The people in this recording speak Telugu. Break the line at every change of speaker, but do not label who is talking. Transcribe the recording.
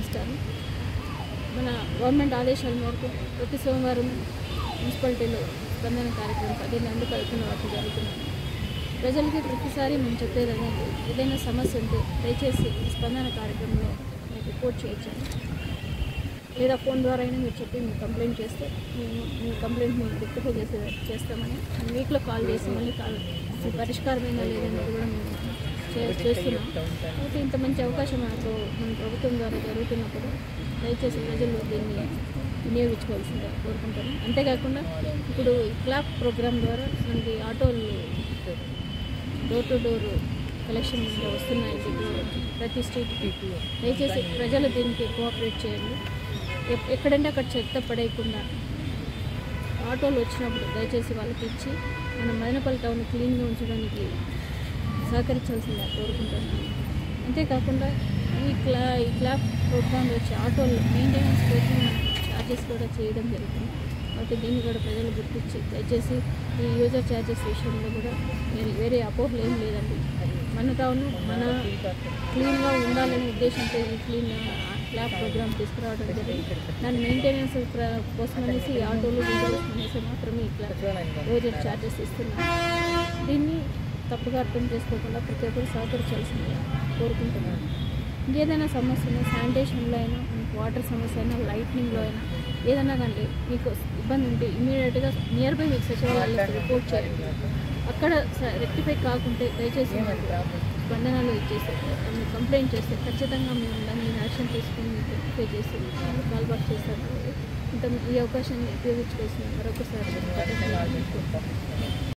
ఇస్తాను మన గవర్నమెంట్ ఆదేశాల మేరకు ప్రతి సోమవారం మున్సిపాలిటీలో స్పందన కార్యక్రమం పది నుండి పదకొండు వరకు జరుగుతుంది ప్రజలకి ప్రతిసారి మేము చెప్పేది అనేది ఏదైనా సమస్య ఉంటే దయచేసి ఈ స్పందన కార్యక్రమంలో మీకు రిపోర్ట్ చేయొచ్చండి లేదా ఫోన్ ద్వారా అయినా మీరు చెప్పి మీరు కంప్లైంట్ చేస్తే మేము మీ కంప్లైంట్ మేము రెక్టిఫై చేసే చేస్తామని వీక్లో కాల్ చేసి మళ్ళీ కాల్ అసలు పరిష్కారమైందా లేదనేది కూడా మేము చే- చేస్తున్నాం కాబట్టి ఇంత మంచి అవకాశం మనకు మన ప్రభుత్వం ద్వారా జరుగుతున్నప్పుడు దయచేసి ప్రజలు దీన్ని వినియోగించుకోవాల్సిందే కోరుకుంటాను అంతేకాకుండా ఇప్పుడు ఈ క్లాప్ ప్రోగ్రామ్ ద్వారా మనకి ఆటోలు డోర్ టు డోర్ కలెక్షన్ వస్తున్నాయి ఇప్పుడు ప్రతి స్ట్రీట్కి దయచేసి ప్రజలు దీనికి కోఆపరేట్ చేయండి ఎప్- ఎక్కడంటే అక్కడ చెత్త పడేయకుండా ఆటోలు వచ్చినప్పుడు దయచేసి వాళ్ళకి ఇచ్చి మన మదనపల్లి టౌన్ క్లీన్గా ఉంచడానికి సహకరించాల్సిందిగా కోరుకుంటున్నాను అంతేకాకుండా ఈ క్లా ఈ క్లాప్ ప్రోగ్రామ్ వచ్చి ఆటోలు మెయింటెనెన్స్ కోసం మనం ఛార్జెస్ కూడా చేయడం జరుగుతుంది కాబట్టి దీన్ని కూడా ప్రజలు గుర్తించి దయచేసి ఈ యూజర్ ఛార్జెస్ విషయంలో కూడా వేరే వేరే అపోహలు ఏం లేదండి మన టౌన్ మన క్లీన్గా ఉండాలనే ఉద్దేశంతో ఈ క్లీన్ క్లాప్ ప్రోగ్రామ్ తీసుకురావడం జరిగింది దాని మెయింటెనెన్స్ ప్ర- కోసం అనేసి ఈ ఆటోలు డీజిల్ అనేసి మాత్రమే ఈ క్లాప్ యూజర్ ఛార్జెస్ ఇస్తున్నాం దీన్ని తప్పుగా అర్థం చేసుకోకుండా ప్రతి ఒక్కరు సహకరించాల్సిందిగా కోరుకుంటున్నాను ఇంకేదైనా సమస్య ఉన్నా శానిటేషన్లో అయినా మీకు వాటర్ సమస్య అయినా లైట్నింగ్లో అయినా ఏదైనా కానీ మీకు ఇబ్బంది ఉంటే ఇమీడియట్గా నియర్ బై మీకు సచివాలయాలకు రిపోర్ట్ చేయండి అక్కడ రెక్టిఫై కాకుంటే దయచేసి మాకు స్పందనలు ఇచ్చేసి మీరు కంప్లైంట్ చేస్తే ఖచ్చితంగా మేము దాన్ని యాక్షన్ తీసుకొని మీకు రెక్టిఫై చేసి కాల్ బ్యాక్ చేస్తాం ఇంత ఈ అవకాశాన్ని ఉపయోగించుకోవాల్సిన మరొకసారి